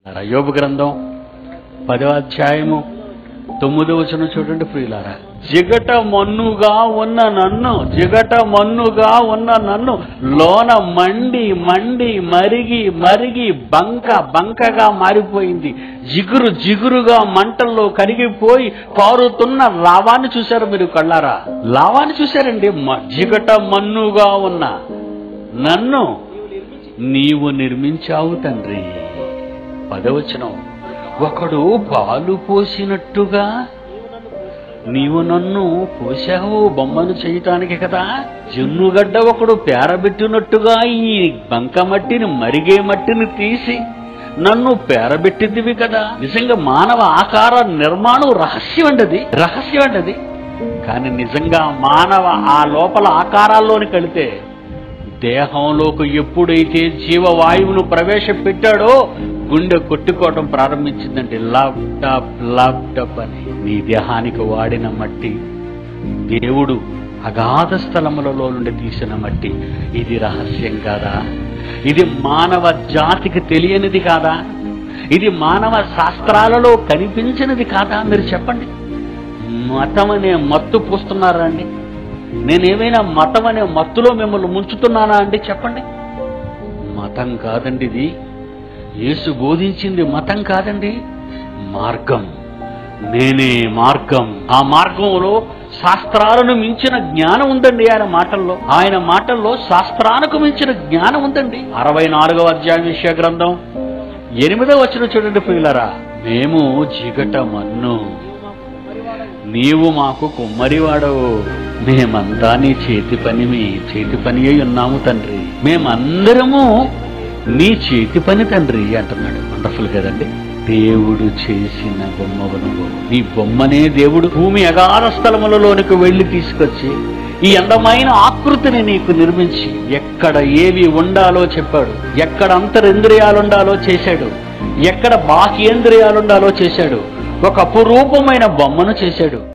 యోబు గ్రంథం పదో అధ్యాయము తొమ్మిదో వచనం చూడండి ప్రియులారా జిగట మన్నుగా ఉన్న నన్ను జిగట మన్నుగా ఉన్న నన్ను లోన మండి మండి మరిగి మరిగి బంక బంకగా మారిపోయింది జిగురు జిగురుగా మంటల్లో కరిగిపోయి కారుతున్న లావాన్ని చూశారు మీరు కళ్ళారా లావాన్ని చూశారండి మ- జిగట మన్నుగా ఉన్న నన్ను నీవు నిర్మించావు తండ్రి పదవచనం ఒకడు పాలు పోసినట్టుగా నీవు నన్ను పోసావు బొమ్మను చేయటానికి కదా జున్నుగడ్డ ఒకడు పేరబెట్టినట్టుగా ఈ బంక మట్టిని మరిగే మట్టిని తీసి నన్ను పేరబెట్టిందివి కదా నిజంగా మానవ ఆకార నిర్మాణం రహస్యం అండి అది రహస్యం అండి అది కానీ నిజంగా మానవ ఆ లోపల ఆకారాల్లోనికి వెళితే దేహంలోకి ఎప్పుడైతే జీవవాయువును ప్రవేశపెట్టాడో గుండె కొట్టుకోవడం ప్రారంభించిందంటే లాప్ టాప్ లాప్ టప్ అని నీ దేహానికి వాడిన మట్టి దేవుడు అగాధ స్థలములలో నుండి తీసిన మట్టి ఇది రహస్యం కాదా ఇది మానవ జాతికి తెలియనిది కాదా ఇది మానవ శాస్త్రాలలో కనిపించినది కాదా మీరు చెప్పండి మతం అనే మత్తు పూస్తున్నారా అండి నేనేమైనా మతం అనే మత్తులో మిమ్మల్ని ముంచుతున్నానా అండి చెప్పండి మతం కాదండి ఇది యేసు బోధించింది మతం కాదండి మార్గం నేనే మార్గం ఆ మార్గంలో శాస్త్రాలను మించిన జ్ఞానం ఉందండి ఆయన మాటల్లో ఆయన మాటల్లో శాస్త్రానికి మించిన జ్ఞానం ఉందండి అరవై నాలుగవ అధ్యాయం విషయ గ్రంథం ఎనిమిదవ వచ్చిన చూడండి పిల్లరా మేము జిగట మన్ను నీవు మాకు కుమ్మరివాడవు మేమంతా నీ చేతి పని మీ చేతి పని అయి ఉన్నాము తండ్రి మేమందరము నీ చేతి పని తండ్రి అంటున్నాడు వండర్ఫుల్ కదండి దేవుడు చేసిన బొమ్మవు నువ్వు నీ బొమ్మనే దేవుడు భూమి అగాధ స్థలములలోనికి వెళ్ళి తీసుకొచ్చి ఈ అందమైన ఆకృతిని నీకు నిర్మించి ఎక్కడ ఏవి ఉండాలో చెప్పాడు ఎక్కడ అంతరింద్రియాలు ఉండాలో చేశాడు ఎక్కడ బాహ్యేంద్రియాలు ఉండాలో చేశాడు ఒక అపురూపమైన బొమ్మను చేశాడు